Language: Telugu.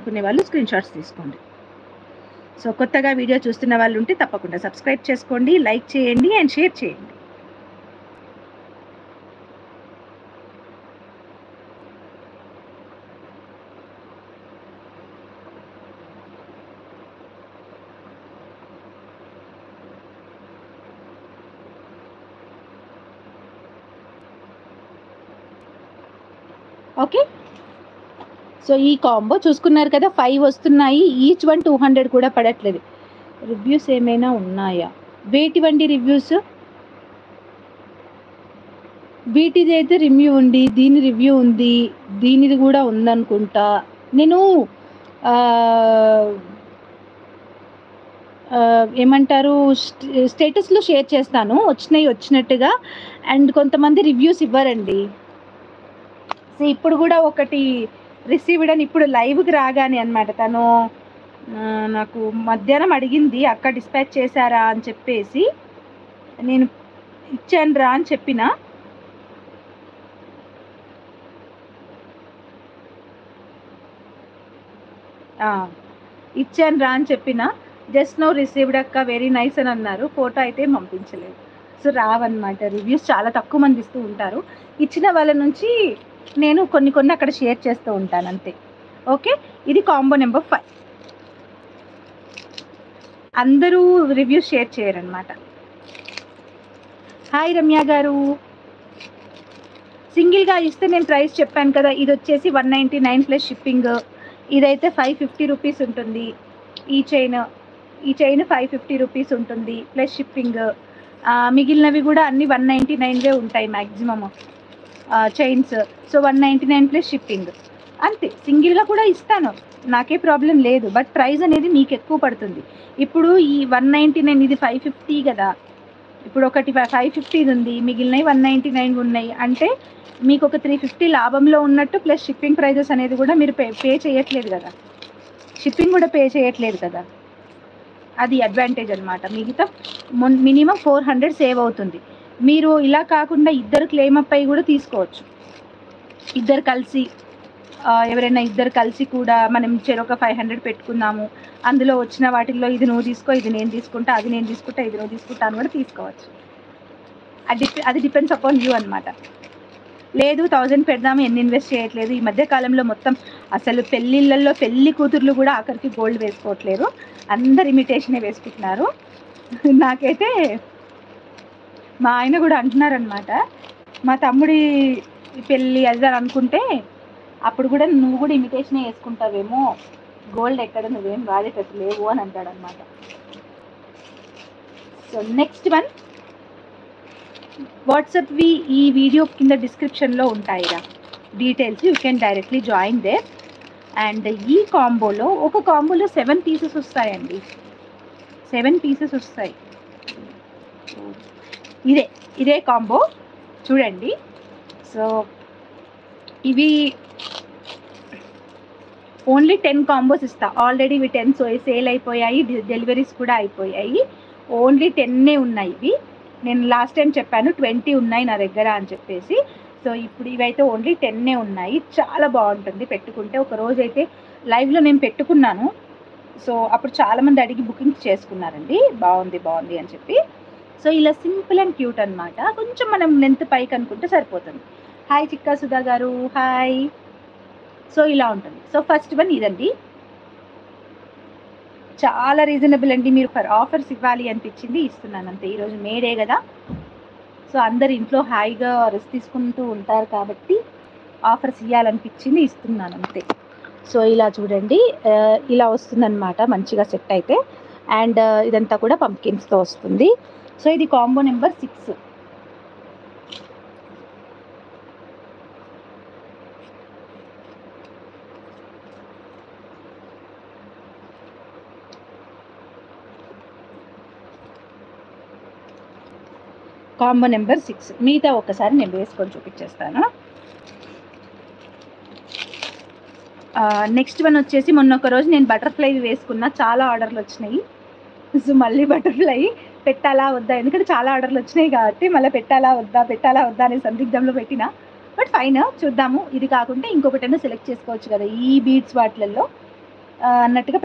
అనుకునే వాళ్ళు స్క్రీన్ షాట్స్ తీసుకోండి సో కొత్తగా వీడియో చూస్తున్న వాళ్ళు ఉంటే తప్పకుండా సబ్స్క్రైబ్ చేసుకోండి లైక్ చేయండి అండ్ షేర్ చేయండి ఓకే సో ఈ కాంబో చూసుకున్నారు కదా ఫైవ్ వస్తున్నాయి ఈచ్ వన్ టూ హండ్రెడ్ కూడా పడట్లేదు రివ్యూస్ ఏమైనా ఉన్నాయా వేటివండి రివ్యూస్ వీటిది అయితే రివ్యూ ఉంది దీని రివ్యూ ఉంది దీనిది కూడా ఉందనుకుంటా నేను ఆ, ఆ, ఏమంటారు స్టే- స్టేటస్లో షేర్ చేస్తాను వచ్చినాయి వచ్చినట్టుగా అండ్ కొంతమంది రివ్యూస్ ఇవ్వరండి సో ఇప్పుడు కూడా ఒకటి రిసీవ్డ్ అని ఇప్పుడు లైవ్కి రాగానే అనమాట తను ఆ, నాకు మధ్యాహ్నం అడిగింది అక్క డిస్పాచ్ చేశారా అని చెప్పేసి నేను ఇచ్చాను రా అని చెప్పిన ఆ, ఇచ్చాను రా అని చెప్పిన జస్ట్ నో రిసీవ్డ్ అక్క వెరీ నైస్ అని అన్నారు ఫోటో అయితే ఏం పంపించలేదు సో రావన్నమాట రివ్యూస్ చాలా తక్కువ మంది ఇస్తూ ఉంటారు ఇచ్చిన వాళ్ళ నుంచి నేను కొన్ని కొన్ని అక్కడ షేర్ చేస్తూ ఉంటాను అంతే ఓకే ఇది కాంబో నెంబర్ ఫైవ్ అందరూ రివ్యూస్ షేర్ చేయరనమాట హాయ్ రమ్య గారు సింగిల్గా ఇస్తే నేను ప్రైస్ చెప్పాను కదా ఇది వచ్చేసి one ninety nine plus shipping ఇదైతే ఫైవ్ ఫిఫ్టీ రూపీస్ ఉంటుంది ఈ చైన్ ఈ చైన్ ఫైవ్ ఫిఫ్టీ రూపీస్ ఉంటుంది ప్లస్ షిప్పింగ్ మిగిలినవి కూడా అన్ని వన్ నైంటీ నైన్వే ఉంటాయి maximum chains so one ninety nine plus shipping అంతే సింగిల్గా కూడా ఇస్తాను నాకే ప్రాబ్లం లేదు బట్ ప్రైస్ అనేది మీకు ఎక్కువ పడుతుంది ఇప్పుడు ఈ వన్ నైంటీ నైన్ ఇది ఫైవ్ ఫిఫ్టీ కదా ఇప్పుడు ఒకటి ఫైవ్ ఫిఫ్టీది ఉంది మిగిలినవి వన్ నైంటీ నైన్ ఉన్నాయి అంటే మీకు ఒక త్రీ ఫిఫ్టీ లాభంలో ఉన్నట్టు ప్లస్ షిప్పింగ్ ప్రైజెస్ అనేది కూడా మీరు పే పే చేయట్లేదు కదా షిప్పింగ్ కూడా పే చేయట్లేదు కదా అది అడ్వాంటేజ్ అనమాట మిగతా మినిమం ఫోర్ హండ్రెడ్ సేవ్ అవుతుంది మీరు ఇలా కాకుండా ఇద్దరు క్లెయిమ్ అప్ అయి కూడా తీసుకోవచ్చు ఇద్దరు కలిసి ఆ, ఎవరైనా ఇద్దరు కలిసి కూడా మనం చెరొక ఫైవ్ హండ్రెడ్ పెట్టుకుందాము అందులో వచ్చిన వాటిల్లో ఇది నువ్వు తీసుకో ఇది నేను తీసుకుంటా అది నేను తీసుకుంటా ఇది నువ్వు తీసుకుంటా అని కూడా తీసుకోవచ్చు అది డిపె- అది డిపెండ్స్ అపాన్ యూ అనమాట లేదు థౌజండ్ పెడదాము ఎన్ని ఇన్వెస్ట్ చేయట్లేదు ఈ మధ్య కాలంలో మొత్తం అసలు పెళ్ళిళ్ళల్లో పెళ్లి కూతుర్లు కూడా ఆఖరికి గోల్డ్ వేసుకోవట్లేరు అందరు ఇమిటేషనే వేసుకుంటున్నారు నాకైతే మా ఆయన కూడా అంటున్నారనమాట మా తమ్ముడి పెళ్ళి అది అని అనుకుంటే అప్పుడు కూడా నువ్వు కూడా ఇమిటేషనే వేసుకుంటావేమో గోల్డ్ ఎక్కడ నువ్వేం వాడేటట్టు లేవు అని అంటాడనమాట సో నెక్స్ట్ వన్ వాట్సాప్వి ఈ వీడియో కింద డిస్క్రిప్షన్లో ఉంటాయిరా details you can directly join there and ఈ కాంబోలో ఒక కాంబోలో సెవెన్ పీసెస్ వస్తాయండి సెవెన్ పీసెస్ వస్తాయి ఇదే ఇదే కాంబో చూడండి సో ఇవి ఓన్లీ టెన్ కాంబోస్ ఇస్తా ఆల్రెడీ ఇవి టెన్ సో సేల్ అయిపోయాయి డెలివరీస్ కూడా అయిపోయాయి ఓన్లీ టెన్నే ఉన్నాయి ఇవి నేను లాస్ట్ టైం చెప్పాను ట్వంటీ ఉన్నాయి నా దగ్గర అని చెప్పేసి సో ఇప్పుడు ఇవైతే ఓన్లీ టెన్నే ఉన్నాయి చాలా బాగుంటుంది పెట్టుకుంటే ఒక రోజు అయితే లైవ్లో నేను పెట్టుకున్నాను సో అప్పుడు చాలామంది అడిగి బుకింగ్ చేసుకున్నారండి బాగుంది బాగుంది అని చెప్పి సో ఇలా సింపుల్ అండ్ క్యూట్ అన్నమాట కొంచెం మనం లెంత్ పైకి అనుకుంటే సరిపోతుంది హాయ్ చిక్కా సుధా గారు హాయ్ సో ఇలా ఉంటుంది సో ఫస్ట్ వన్ ఇదండి చాలా రీజనబుల్ అండి మీరు ఫర్ ఆఫర్స్ ఇవ్వాలి అనిపించింది ఇస్తున్నాను అంతే ఈరోజు మేడే కదా సో అందరు ఇంట్లో హాయిగా రెస్ట్ తీసుకుంటూ ఉంటారు కాబట్టి ఆఫర్స్ ఇవ్వాలనిపించింది ఇస్తున్నాను అంతే సో ఇలా చూడండి ఆ, ఇలా వస్తుందన్నమాట మంచిగా సెట్ అయితే అండ్ ఇదంతా కూడా పంకిన్స్తో వస్తుంది సో ఇది combo number six combo number six మిగతా ఒక్కసారి నేను వేసుకొని చూపించేస్తాను నెక్స్ట్ వన్ వచ్చేసి మొన్న ఒక రోజు నేను బటర్ఫ్లై వేసుకున్నా చాలా ఆర్డర్లు వచ్చినాయి సో మళ్ళీ బటర్ఫ్లై పెట్టాలా వద్దా ఎందుకంటే చాలా ఆర్డర్లు వచ్చినాయి కాబట్టి మళ్ళీ పెట్టాలా వద్దా పెట్టాలా వద్దా అనే సందిగ్ధంలో పెట్టిన బట్ ఫైన్ చూద్దాము ఇది కాకుండా ఇంకొకటైనా సెలెక్ట్ చేసుకోవచ్చు కదా ఈ బీడ్స్ వాటిలలో ఆ, అన్నట్టుగా